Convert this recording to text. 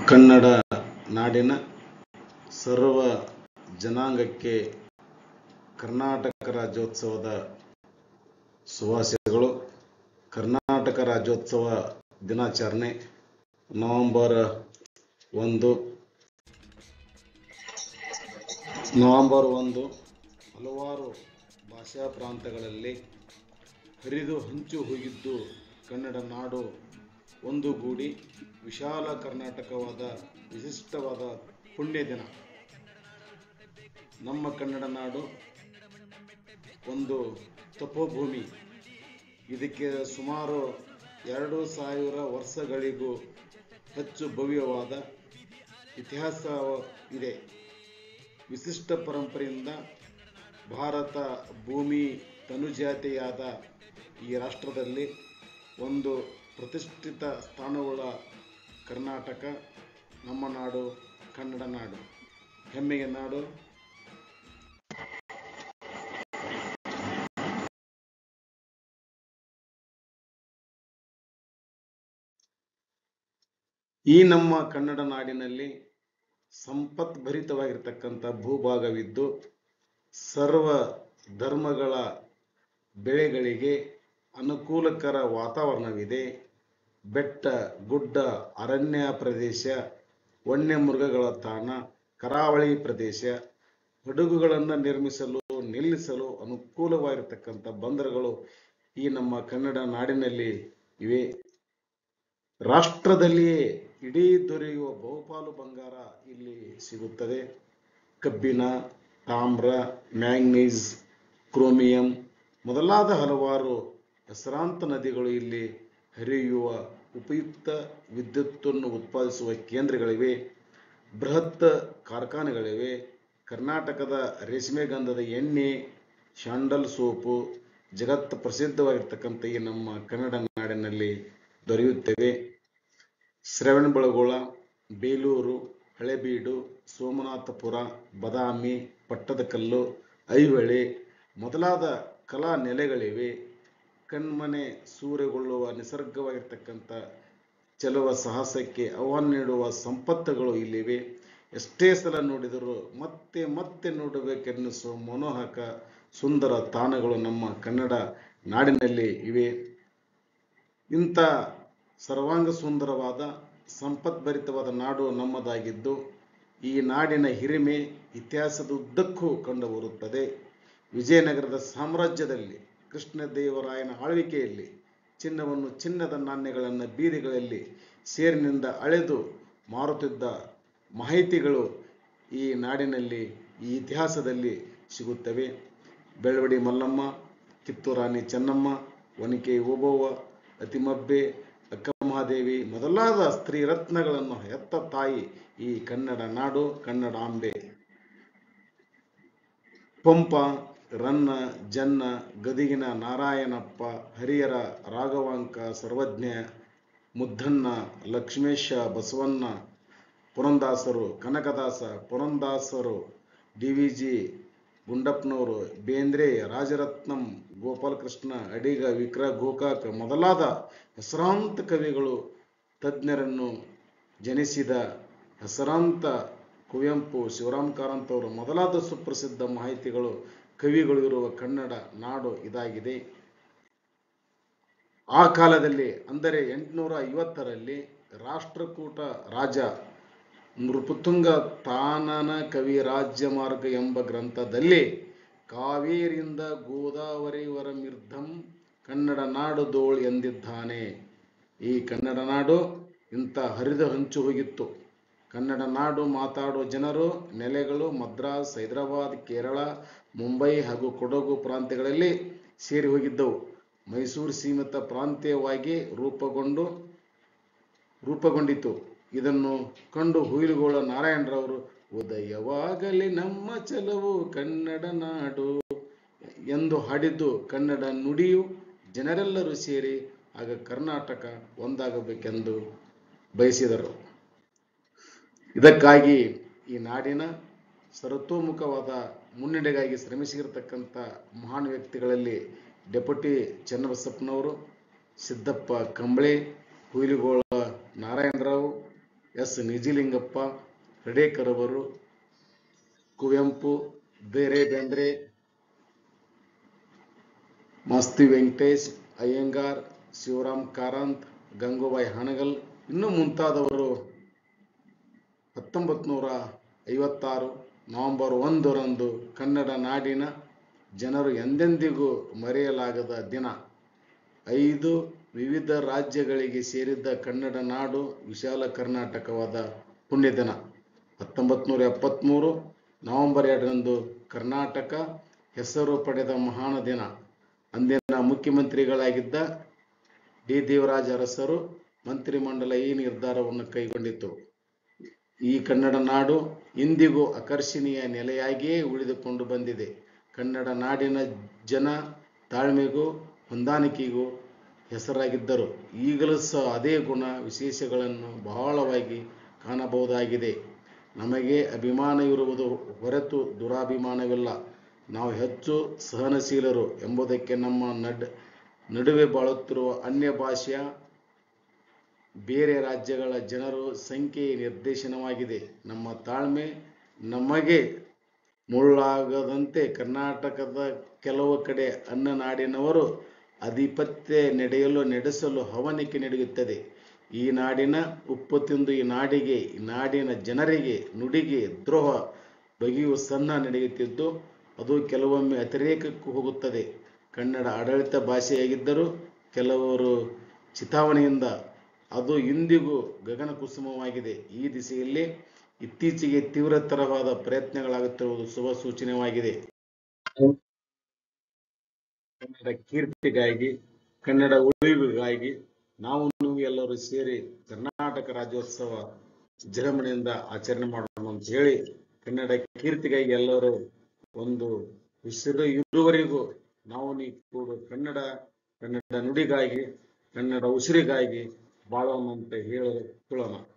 ಕನ್ನಡ ನಾಡಿನ ಸರ್ವ ಜನಾಂಗಕ್ಕೆ ಕರ್ನಾಟಕ ರಾಜ್ಯೋತ್ಸವದ ಶುಭಾಶಯಗಳು ಕರ್ನಾಟಕ ರಾಜ್ಯೋತ್ಸವ ದಿನಾಚರಣೆ ನವೆಂಬರ್ ಒಂದು ನವೆಂಬರ್ ಒಂದು ಹಲವಾರು ಭಾಷಾ ಪ್ರಾಂತಗಳಲ್ಲಿ ಹರಿದು ಹಂಚು ಹೋಗಿದ್ದು ಕನ್ನಡ ನಾಡು ಒಂದುಗೂಡಿ ವಿಶಾಲ ಕರ್ನಾಟಕವಾದ ವಿಶಿಷ್ಟವಾದ ಪುಣ್ಯ ದಿನ ನಮ್ಮ ಕನ್ನಡ ನಾಡು ಒಂದು ತಪೋಭೂಮಿ ಇದಕ್ಕೆ ಸುಮಾರು ಎರಡು ಸಾವಿರ ವರ್ಷಗಳಿಗೂ ಹೆಚ್ಚು ಭವ್ಯವಾದ ಇತಿಹಾಸ ಇದೆ ವಿಶಿಷ್ಟ ಪರಂಪರೆಯಿಂದ ಭಾರತ ಭೂಮಿ ತನುಜಾತಿಯಾದ ಈ ರಾಷ್ಟ್ರದಲ್ಲಿ ಒಂದು ಪ್ರತಿಷ್ಠಿತ ಸ್ಥಾನವುಳ್ಳ ಕರ್ನಾಟಕ ನಮ್ಮ ನಾಡು ಕನ್ನಡ ನಾಡು ಹೆಮ್ಮೆಯ ನಾಡು ಈ ನಮ್ಮ ಕನ್ನಡ ನಾಡಿನಲ್ಲಿ ಸಂಪತ್ಭರಿತವಾಗಿರ್ತಕ್ಕಂಥ ಭೂಭಾಗವಿದ್ದು ಸರ್ವ ಧರ್ಮಗಳ ಬೆಳೆಗಳಿಗೆ ಅನುಕೂಲಕರ ವಾತಾವರಣವಿದೆ ಬೆಟ್ಟ ಗುಡ್ಡ ಅರಣ್ಯ ಪ್ರದೇಶ ವನ್ಯ ಮೃಗಗಳ ತಾಣ ಕರಾವಳಿ ಪ್ರದೇಶ ಹಡಗುಗಳನ್ನು ನಿರ್ಮಿಸಲು ನಿಲ್ಲಿಸಲು ಅನುಕೂಲವಾಗಿರ್ತಕ್ಕಂಥ ಬಂದರುಗಳು ಈ ನಮ್ಮ ಕನ್ನಡ ನಾಡಿನಲ್ಲಿ ಇವೆ ರಾಷ್ಟ್ರದಲ್ಲಿಯೇ ಇಡೀ ದೊರೆಯುವ ಬಹುಪಾಲು ಬಂಗಾರ ಇಲ್ಲಿ ಸಿಗುತ್ತದೆ ಕಬ್ಬಿಣ ತಾಮ್ರ ಮ್ಯಾಂಗ್ನೀಸ್ ಕ್ರೋಮಿಯಂ ಮೊದಲಾದ ಹಲವಾರು ಹೆಸರಾಂತ ನದಿಗಳು ಇಲ್ಲಿ ಹರಿಯುವ ಉಪಯುಕ್ತ ವಿದ್ಯುತ್ತನ್ನು ಉತ್ಪಾದಿಸುವ ಕೇಂದ್ರಗಳಿವೆ ಬೃಹತ್ ಕಾರ್ಖಾನೆಗಳಿವೆ ಕರ್ನಾಟಕದ ರೇಷ್ಮೆ ಗಂಧದ ಎಣ್ಣೆ ಶಾಂಡಲ್ ಸೋಪು ಜಗತ್ ಪ್ರಸಿದ್ಧವಾಗಿರ್ತಕ್ಕಂಥ ಈ ನಮ್ಮ ಕನ್ನಡ ನಾಡಿನಲ್ಲಿ ದೊರೆಯುತ್ತವೆ ಶ್ರವಣಬೆಳಗೊಳ ಬೇಲೂರು ಹಳೆಬೀಡು ಸೋಮನಾಥಪುರ ಬದಾಮಿ ಪಟ್ಟದಕಲ್ಲು ಐಹೊಳೆ ಮೊದಲಾದ ಕಲಾ ನೆಲೆಗಳಿವೆ ಕಣ್ಮನೆ ಸೂರೆಗೊಳ್ಳುವ ನಿಸರ್ಗವಾಗಿರ್ತಕ್ಕಂಥ ಚೆಲುವ ಸಾಹಸಕ್ಕೆ ಆಹ್ವಾನ ನೀಡುವ ಸಂಪತ್ತುಗಳು ಇಲ್ಲಿವೆ ಎಷ್ಟೇ ಸಲ ನೋಡಿದರೂ ಮತ್ತೆ ಮತ್ತೆ ನೋಡಬೇಕೆನ್ನಿಸುವ ಮನೋಹಕ ಸುಂದರ ತಾಣಗಳು ನಮ್ಮ ಕನ್ನಡ ನಾಡಿನಲ್ಲಿ ಇವೆ ಇಂಥ ಸರ್ವಾಂಗ ಸುಂದರವಾದ ಸಂಪದ್ಭರಿತವಾದ ನಾಡು ನಮ್ಮದಾಗಿದ್ದು ಈ ನಾಡಿನ ಹಿರಿಮೆ ಇತಿಹಾಸದ ಉದ್ದಕ್ಕೂ ಕಂಡು ಬರುತ್ತದೆ ವಿಜಯನಗರದ ಸಾಮ್ರಾಜ್ಯದಲ್ಲಿ ಕೃಷ್ಣದೇವರಾಯನ ಆಳ್ವಿಕೆಯಲ್ಲಿ ಚಿನ್ನವನ್ನು ಚಿನ್ನದ ನಾಣ್ಯಗಳನ್ನು ಬೀದಿಗಳಲ್ಲಿ ಸೇರಿನಿಂದ ಅಳೆದು ಮಾರುತ್ತಿದ್ದ ಮಾಹಿತಿಗಳು ಈ ನಾಡಿನಲ್ಲಿ ಈ ಇತಿಹಾಸದಲ್ಲಿ ಸಿಗುತ್ತವೆ ಬೆಳವಡಿ ಮಲ್ಲಮ್ಮ ಕಿತ್ತೂರಾಣಿ ಚೆನ್ನಮ್ಮ ಒನಕೆ ಓಬವ್ವ ಅತಿಮಬ್ಬೆ ಅಕ್ಕಮಹಾದೇವಿ ಮೊದಲಾದ ಸ್ತ್ರೀ ರತ್ನಗಳನ್ನು ಎತ್ತ ತಾಯಿ ಈ ಕನ್ನಡ ನಾಡು ಕನ್ನಡಾಂಬೆ ಪಂಪ ರನ್ನ ಜನ್ನ ಗದಿಗಿನ ನಾರಾಯಣಪ್ಪ ಹರಿಹರ ರಾಘವಾಂಕ ಸರ್ವಜ್ಞ ಮುದ್ದಣ್ಣ ಲಕ್ಷ್ಮೇಶ ಬಸವಣ್ಣ ಪುರಂದಾಸರು ಕನಕದಾಸ ಪುರಂದಾಸರು ಡಿ ವಿ ಜಿ ಗುಂಡಪ್ಪನವರು ಬೇಂದ್ರೆ ರಾಜರತ್ನಂ ಗೋಪಾಲಕೃಷ್ಣ ಅಡಿಗ ವಿಕ್ರ ಗೋಕಾಕ್ ಮೊದಲಾದ ಹೆಸರಾಂತ ಕವಿಗಳು ತಜ್ಞರನ್ನು ಜನಿಸಿದ ಹೆಸರಾಂತ ಕುವೆಂಪು ಶಿವರಾಮ್ ಕಾರಂತ್ ಅವರು ಮೊದಲಾದ ಸುಪ್ರಸಿದ್ಧ ಮಾಹಿತಿಗಳು ಕವಿಗಳು ಇರುವ ಕನ್ನಡ ನಾಡು ಇದಾಗಿದೆ ಆ ಕಾಲದಲ್ಲಿ ಅಂದರೆ ಎಂಟುನೂರ ಐವತ್ತರಲ್ಲಿ ರಾಷ್ಟ್ರಕೂಟ ರಾಜ ನೃಪತುಂಗ ತಾನನ ಕವಿ ರಾಜ್ಯ ಮಾರ್ಗ ಎಂಬ ಗ್ರಂಥದಲ್ಲಿ ಕಾವೇರಿಯಿಂದ ಗೋದಾವರಿವರ ಮಿರ್ಧಂ ಕನ್ನಡ ನಾಡು ದೋಳ್ ಎಂದಿದ್ದಾನೆ ಈ ಕನ್ನಡ ನಾಡು ಇಂಥ ಹರಿದು ಹಂಚು ಹೋಗಿತ್ತು ಕನ್ನಡ ನಾಡು ಮಾತಾಡೋ ಜನರು ನೆಲೆಗಳು ಮದ್ರಾಸ್ ಹೈದರಾಬಾದ್ ಕೇರಳ ಮುಂಬೈ ಹಾಗೂ ಕೊಡಗು ಪ್ರಾಂತ್ಯಗಳಲ್ಲಿ ಸೇರಿ ಹೋಗಿದ್ದವು ಮೈಸೂರು ಸೀಮಿತ ಪ್ರಾಂತ್ಯವಾಗಿ ರೂಪುಗೊಂಡು ರೂಪುಗೊಂಡಿತು ಇದನ್ನು ಕಂಡು ಹುಯಿಲುಗೋಳ ನಾರಾಯಣರವರು ಉದಯವಾಗಲಿ ನಮ್ಮ ಚಲವು ಕನ್ನಡ ನಾಡು ಎಂದು ಹಾಡಿದ್ದು ಕನ್ನಡ ನುಡಿಯು ಜನರೆಲ್ಲರೂ ಸೇರಿ ಆಗ ಕರ್ನಾಟಕ ಒಂದಾಗಬೇಕೆಂದು ಬಯಸಿದರು ಇದಕ್ಕಾಗಿ ಈ ನಾಡಿನ ಸರ್ವತೋಮುಖವಾದ ಮುನ್ನಡೆಗಾಗಿ ಶ್ರಮಿಸಿರತಕ್ಕಂಥ ಮಹಾನ್ ವ್ಯಕ್ತಿಗಳಲ್ಲಿ ಡೆಪ್ಯೂಟಿ ಚನ್ನಬಸಪ್ಪನವರು ಸಿದ್ದಪ್ಪ ಕಂಬಳೆ ಹುಯಿಲುಗೋಳ ನಾರಾಯಣರಾವ್ ಎಸ್ ನಿಜಲಿಂಗಪ್ಪ ಹಡೇಕರ್ ಅವರು ಕುವೆಂಪು ಬೇರೆ ಬೇಂದ್ರೆ ಮಾಸ್ತಿ ವೆಂಕಟೇಶ್ ಅಯ್ಯಂಗಾರ್ ಶಿವರಾಮ್ ಕಾರಂತ್ ಗಂಗೂಬಾಯಿ ಹಾನಗಲ್ ಇನ್ನೂ ಮುಂತಾದವರು ಹತ್ತೊಂಬತ್ತು ನೂರ ಐವತ್ತಾರು ನವೆಂಬರ್ ಒಂದರಂದು ಕನ್ನಡ ನಾಡಿನ ಜನರು ಎಂದೆಂದಿಗೂ ಮರೆಯಲಾಗದ ದಿನ ಐದು ವಿವಿಧ ರಾಜ್ಯಗಳಿಗೆ ಸೇರಿದ್ದ ಕನ್ನಡ ನಾಡು ವಿಶಾಲ ಕರ್ನಾಟಕವಾದ ಪುಣ್ಯ ದಿನ ಹತ್ತೊಂಬತ್ತು ನೂರ ಎಪ್ಪತ್ತ್ಮೂರು ನವೆಂಬರ್ ಎರಡರಂದು ಕರ್ನಾಟಕ ಹೆಸರು ಪಡೆದ ಮಹಾನ್ ದಿನ ಅಂದಿನ ಮುಖ್ಯಮಂತ್ರಿಗಳಾಗಿದ್ದ ಡಿ ದೇವರಾಜ ಅರಸರು ಮಂತ್ರಿಮಂಡಲ ಈ ನಿರ್ಧಾರವನ್ನು ಕೈಗೊಂಡಿತು ಈ ಕನ್ನಡ ನಾಡು ಇಂದಿಗೂ ಆಕರ್ಷಣೀಯ ನೆಲೆಯಾಗಿಯೇ ಉಳಿದುಕೊಂಡು ಬಂದಿದೆ ಕನ್ನಡ ನಾಡಿನ ಜನ ತಾಳ್ಮೆಗೂ ಹೊಂದಾಣಿಕೆಗೂ ಹೆಸರಾಗಿದ್ದರು ಈಗಲೂ ಸಹ ಅದೇ ಗುಣ ವಿಶೇಷಗಳನ್ನು ಬಹಳವಾಗಿ ಕಾಣಬಹುದಾಗಿದೆ ನಮಗೆ ಅಭಿಮಾನ ಇರುವುದು ಹೊರತು ದುರಾಭಿಮಾನವಿಲ್ಲ ನಾವು ಹೆಚ್ಚು ಸಹನಶೀಲರು ಎಂಬುದಕ್ಕೆ ನಮ್ಮ ನಡ್ ನಡುವೆ ಬಾಳುತ್ತಿರುವ ಅನ್ಯ ಭಾಷೆಯ ಬೇರೆ ರಾಜ್ಯಗಳ ಜನರು ಸಂಖ್ಯೆ ನಿರ್ದೇಶನವಾಗಿದೆ ನಮ್ಮ ತಾಳ್ಮೆ ನಮಗೆ ಮುಳ್ಳಾಗದಂತೆ ಕರ್ನಾಟಕದ ಕೆಲವು ಕಡೆ ಅನ್ನ ನಾಡಿನವರು ಅಧಿಪತ್ಯ ನಡೆಯಲು ನಡೆಸಲು ಹವನಿಕೆ ನಡೆಯುತ್ತದೆ ಈ ನಾಡಿನ ಉಪ್ಪು ತಿಂದು ಈ ನಾಡಿಗೆ ಈ ನಾಡಿನ ಜನರಿಗೆ ನುಡಿಗೆ ದ್ರೋಹ ಬಗೆಯು ಸಣ್ಣ ನಡೆಯುತ್ತಿದ್ದು ಅದು ಕೆಲವೊಮ್ಮೆ ಅತಿರೇಕಕ್ಕೂ ಹೋಗುತ್ತದೆ ಕನ್ನಡ ಆಡಳಿತ ಭಾಷೆಯಾಗಿದ್ದರೂ ಕೆಲವರು ಚಿತಾವಣೆಯಿಂದ ಅದು ಇಂದಿಗೂ ಗಗನ ಕುಸುಮವಾಗಿದೆ ಈ ದಿಸೆಯಲ್ಲಿ ಇತ್ತೀಚೆಗೆ ತೀವ್ರತರವಾದ ಪ್ರಯತ್ನಗಳಾಗುತ್ತಿರುವುದು ಶುಭ ಸೂಚನೆಯಾಗಿದೆ ಕನ್ನಡ ಕೀರ್ತಿಗಾಗಿ ಕನ್ನಡ ಉಳಿವಿಗಾಗಿ ನಾವು ನೀವು ಎಲ್ಲರೂ ಸೇರಿ ಕರ್ನಾಟಕ ರಾಜ್ಯೋತ್ಸವ ವಿಜೃಂಭಣೆಯಿಂದ ಆಚರಣೆ ಮಾಡೋಣ ಅಂತ ಹೇಳಿ ಕನ್ನಡ ಕೀರ್ತಿಗಾಗಿ ಎಲ್ಲರೂ ಒಂದು ವಿಶ್ವದ ಇರುವವರೆಗೂ ನಾವು ನೀವು ಕೂಡ ಕನ್ನಡ ಕನ್ನಡ ನುಡಿಗಾಗಿ ಕನ್ನಡ ಉಸಿರಿಗಾಗಿ ಬಾಳೋಣ ಅಂತ ಹೇಳಿ ಹೇಳೋಣ